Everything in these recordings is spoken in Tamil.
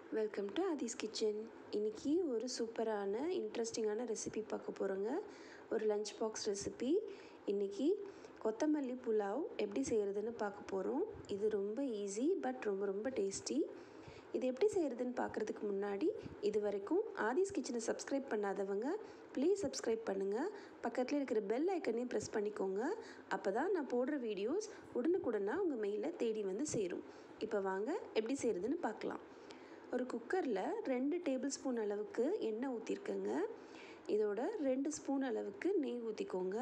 வெல்கம் டு ஆதிஸ் கிச்சன் இன்றைக்கி ஒரு சூப்பரான இன்ட்ரெஸ்டிங்கான ரெசிபி பார்க்க போகிறோங்க ஒரு லஞ்ச் பாக்ஸ் ரெசிபி இன்றைக்கி கொத்தமல்லி புலாவ் எப்படி செய்கிறதுன்னு பார்க்க போகிறோம் இது ரொம்ப ஈஸி பட் ரொம்ப ரொம்ப டேஸ்டி இது எப்படி செய்கிறதுன்னு பார்க்குறதுக்கு முன்னாடி இது வரைக்கும் ஆதிஸ் கிச்சனை சப்ஸ்கிரைப் பண்ணாதவங்க ப்ளீஸ் சப்ஸ்கிரைப் பண்ணுங்கள் பக்கத்தில் இருக்கிற பெல் ஐக்கனையும் ப்ரெஸ் பண்ணிக்கோங்க அப்போ தான் நான் போடுற வீடியோஸ் உடனுக்குடனாக உங்கள் மெயிலில் தேடி வந்து சேரும் இப்போ வாங்க எப்படி செய்கிறதுன்னு பார்க்கலாம் ஒரு குக்கரில் ரெண்டு டேபிள் ஸ்பூன் அளவுக்கு எண்ணெய் ஊற்றிருக்கேங்க இதோட ரெண்டு ஸ்பூன் அளவுக்கு நெய் ஊற்றிக்கோங்க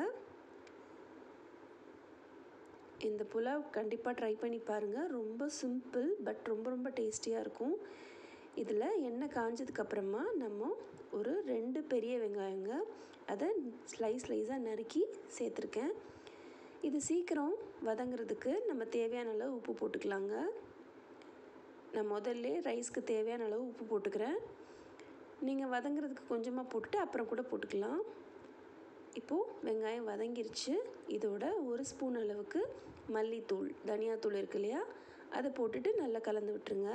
இந்த புலாவ் கண்டிப்பாக ட்ரை பண்ணி பாருங்கள் ரொம்ப சிம்பிள் பட் ரொம்ப ரொம்ப டேஸ்டியாக இருக்கும் இதில் எண்ணெய் காஞ்சதுக்கப்புறமா நம்ம ஒரு ரெண்டு பெரிய வெங்காயங்க அதை ஸ்லைஸ் ஸ்லைஸாக நறுக்கி சேர்த்துருக்கேன் இது சீக்கிரம் வதங்கிறதுக்கு நம்ம தேவையான அளவு உப்பு போட்டுக்கலாங்க நான் முதல்ல ரைஸ்க்கு தேவையான அளவு உப்பு போட்டுக்கிறேன் நீங்கள் வதங்கிறதுக்கு கொஞ்சமாக போட்டுட்டு அப்புறம் கூட போட்டுக்கலாம் இப்போது வெங்காயம் வதங்கிருச்சு இதோட ஒரு ஸ்பூன் அளவுக்கு மல்லித்தூள் தனியாத்தூள் இருக்கு இல்லையா அதை போட்டுட்டு நல்லா கலந்து விட்டுருங்க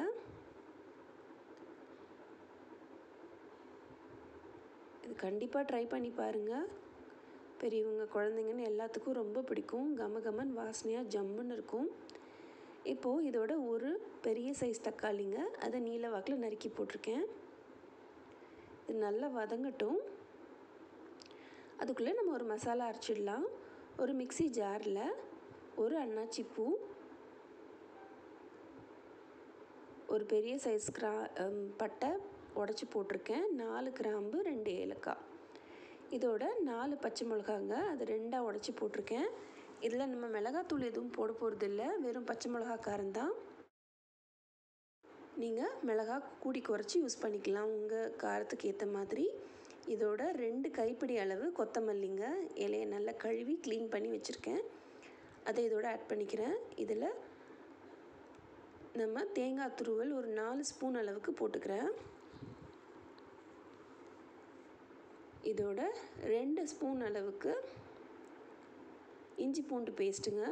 இது கண்டிப்பாக ட்ரை பண்ணி பாருங்கள் பெரியவங்க குழந்தைங்கன்னு எல்லாத்துக்கும் ரொம்ப பிடிக்கும் கம கமன் வாசனையாக ஜம்முன்னு இருக்கும் இப்போது இதோட ஒரு பெரிய சைஸ் தக்காளிங்க அதை நீல வாக்கில் நறுக்கி போட்டிருக்கேன் இது நல்லா வதங்கட்டும் அதுக்குள்ளே நம்ம ஒரு மசாலா அரைச்சிடலாம் ஒரு மிக்சி ஜாரில் ஒரு அன்னாச்சி பூ ஒரு பெரிய சைஸ் கிரா பட்டை உடச்சி போட்டிருக்கேன் நாலு கிராம்பு ரெண்டு ஏலக்காய் இதோட நாலு பச்சை மிளகாங்க அது ரெண்டாக உடச்சி போட்டிருக்கேன் இதில் நம்ம மிளகாத்தூள் எதுவும் போட போகிறது இல்லை வெறும் பச்சை மிளகா காரம் தான் நீங்கள் மிளகா கூடி குறைச்சி யூஸ் பண்ணிக்கலாம் உங்கள் காரத்துக்கு ஏற்ற மாதிரி இதோட ரெண்டு கைப்பிடி அளவு கொத்தமல்லிங்க இலையை நல்லா கழுவி க்ளீன் பண்ணி வச்சுருக்கேன் அதை இதோட ஆட் பண்ணிக்கிறேன் இதில் நம்ம தேங்காய் துருவல் ஒரு நாலு ஸ்பூன் அளவுக்கு போட்டுக்கிறேன் இதோட ரெண்டு ஸ்பூன் அளவுக்கு இஞ்சி பூண்டு பேஸ்ட்டுங்க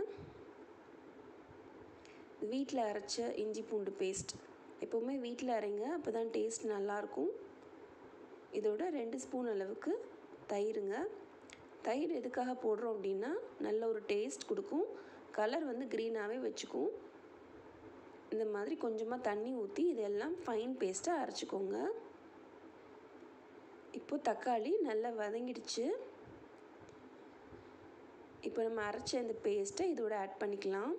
வீட்டில் அரைச்ச இஞ்சி பூண்டு பேஸ்ட் எப்போவுமே வீட்டில் அரைங்க அப்போ தான் டேஸ்ட் நல்லாயிருக்கும் இதோட ரெண்டு ஸ்பூன் அளவுக்கு தயிருங்க தயிர் எதுக்காக போடுறோம் அப்படின்னா நல்ல ஒரு டேஸ்ட் கொடுக்கும் கலர் வந்து க்ரீனாகவே வச்சுக்கும் இந்த மாதிரி கொஞ்சமாக தண்ணி ஊற்றி இதெல்லாம் ஃபைன் பேஸ்ட்டாக அரைச்சிக்கோங்க இப்போது தக்காளி நல்லா வதங்கிடுச்சு இப்போ நம்ம அரைச்ச இந்த பேஸ்ட்டை இதோட ஆட் பண்ணிக்கலாம்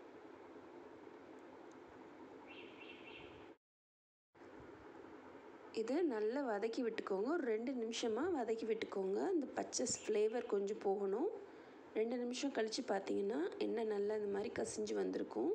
இது நல்லா வதக்கி விட்டுக்கோங்க ஒரு ரெண்டு நிமிஷமாக வதக்கி விட்டுக்கோங்க இந்த பச்சை ஃப்ளேவர் கொஞ்சம் போகணும் ரெண்டு நிமிஷம் கழித்து பார்த்தீங்கன்னா எண்ணெய் நல்லா இந்த மாதிரி கசிஞ்சு வந்திருக்கும்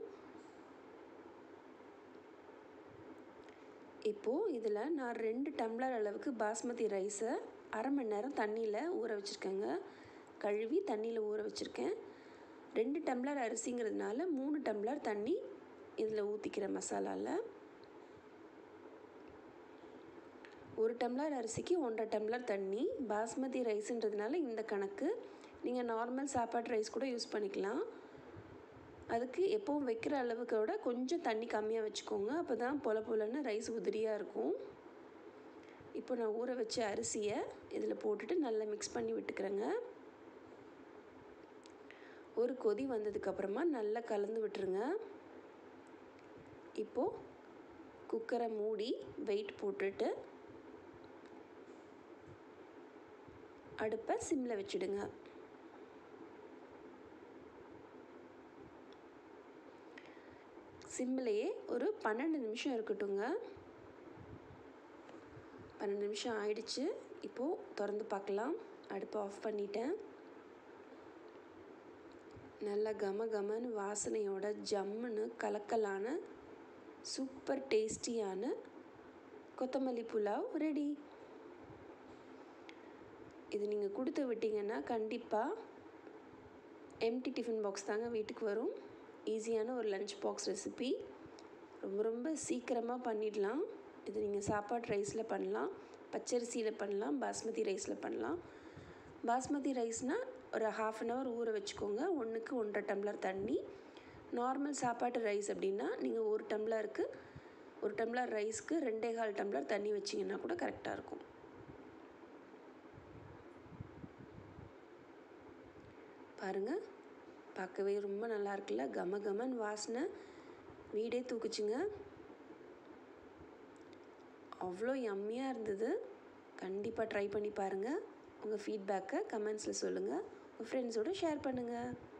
இப்போது இதில் நான் ரெண்டு டம்ளர் அளவுக்கு பாஸ்மதி ரைஸை அரை மணி நேரம் தண்ணியில் ஊற வச்சுருக்கேங்க கழுவி தண்ணியில் ஊற வச்சுருக்கேன் ரெண்டு டம்ளர் அரிசிங்கிறதுனால மூணு டம்ளர் தண்ணி இதில் ஊற்றிக்கிற மசாலாவில் ஒரு டம்ளர் அரிசிக்கு ஒன்றரை டம்ளர் தண்ணி பாஸ்மதி ரைஸுன்றதுனால இந்த கணக்கு நீங்கள் நார்மல் சாப்பாடு ரைஸ் கூட யூஸ் பண்ணிக்கலாம் அதுக்கு எப்போவும் வைக்கிற அளவுக்கு விட கொஞ்சம் தண்ணி கம்மியாக வச்சுக்கோங்க அப்போ தான் பொல பொலன்னு ரைஸ் உதிரியாக இருக்கும் இப்போ நான் ஊற வச்ச அரிசியை இதில் போட்டுட்டு நல்லா மிக்ஸ் பண்ணி விட்டுக்கிறேங்க ஒரு கொதி வந்ததுக்கப்புறமா நல்லா கலந்து விட்டுருங்க இப்போது குக்கரை மூடி வெயிட் போட்டுட்டு அடுப்பை சிம்மில் வச்சுடுங்க சிம்மிலேயே ஒரு பன்னெண்டு நிமிஷம் இருக்கட்டுங்க பன்னெண்டு நிமிஷம் ஆயிடுச்சு இப்போது திறந்து பார்க்கலாம் அடுப்பை ஆஃப் பண்ணிட்டேன் நல்ல கம கமன்னு வாசனையோட ஜம்முன்னு கலக்கலான சூப்பர் டேஸ்டியான கொத்தமல்லி புலாவ் ரெடி இது நீங்கள் கொடுத்து விட்டீங்கன்னா கண்டிப்பாக எம்டி டிஃபன் பாக்ஸ் தாங்க வீட்டுக்கு வரும் ஈஸியான ஒரு லஞ்ச் பாக்ஸ் ரெசிபி ரொம்ப ரொம்ப சீக்கிரமாக பண்ணிடலாம் இது நீங்கள் சாப்பாடு ரைஸில் பண்ணலாம் பச்சரிசியில் பண்ணலாம் பாஸ்மதி ரைஸில் பண்ணலாம் பாஸ்மதி ரைஸ்னால் ஒரு ஹாஃப் அன் ஹவர் ஊற வச்சுக்கோங்க ஒன்றுக்கு ஒன்றரை டம்ளர் தண்ணி நார்மல் சாப்பாட்டு ரைஸ் அப்படின்னா நீங்கள் ஒரு டம்ளருக்கு ஒரு டம்ளர் ரைஸ்க்கு ரெண்டே கால் டம்ளர் தண்ணி வச்சிங்கன்னா கூட கரெக்டாக இருக்கும் பாருங்கள் பார்க்கவே ரொம்ப நல்லா இருக்குல்ல கம கமன் வாசனை வீடே தூக்குச்சுங்க அவ்வளோ யம்மியாக இருந்தது கண்டிப்பாக ட்ரை பண்ணி பாருங்கள் உங்கள் ஃபீட்பேக்கை கமெண்ட்ஸில் சொல்லுங்கள் உங்கள் ஃப்ரெண்ட்ஸோடு ஷேர் பண்ணுங்கள்